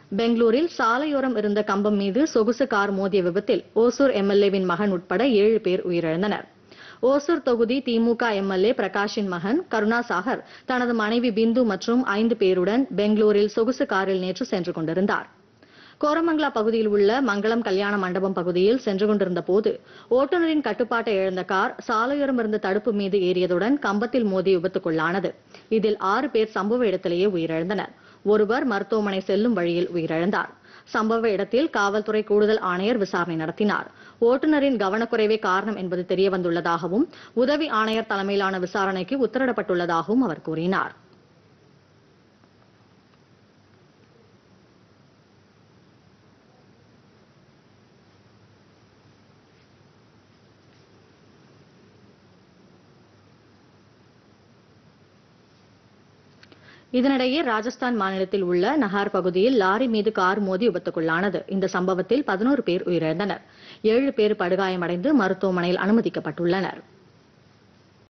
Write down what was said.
பெங்களூரில் சாலையோரம் இருந்த கம்பம் மீது சொகுசு கார் மோதிய விபத்தில் ஓசூர் எம்எல்ஏவின் மகன் உட்பட ஏழு பேர் உயிரிழந்தனர் ஓசூர் தொகுதி திமுக எம்எல்ஏ பிரகாஷின் மகன் கருணாசாகர் தனது மனைவி பிந்து மற்றும் ஐந்து பேருடன் பெங்களூரில் சொகுசு காரில் நேற்று சென்று கொண்டிருந்தார் கோரமங்கலா பகுதியில் உள்ள மங்களம் கல்யாண மண்டபம் பகுதியில் சென்று கொண்டிருந்த போது ஓட்டுநரின் கட்டுப்பாட்டை இழந்த கார் சாலையோரம் இருந்த தடுப்பு மீது ஏறியதுடன் கம்பத்தில் மோதி விபத்துக்குள்ளானது இதில் ஆறு பேர் சம்பவ இடத்திலேயே உயிரிழந்தனர் ஒருவர் மருத்துவமனை செல்லும் வழியில் உயிரிழந்தார் சம்பவ இடத்தில் காவல்துறை கூடுதல் ஆணையர் விசாரணை நடத்தினார் ஓட்டுநரின் கவனக்குறைவே காரணம் என்பது தெரியவந்துள்ளதாகவும் உதவி ஆணையர் தலைமையிலான விசாரணைக்கு உத்தரவிடப்பட்டுள்ளதாகவும் அவர் கூறினார் இதனிடையே ராஜஸ்தான் மாநிலத்தில் உள்ள நஹார் பகுதியில் லாரி மீது கார் மோதி விபத்துக்குள்ளானது இந்த சம்பவத்தில் பதினோரு பேர் உயிரிழந்தனர் ஏழு பேர் படுகாயமடைந்து மருத்துவமனையில் அனுமதிக்கப்பட்டுள்ளனர்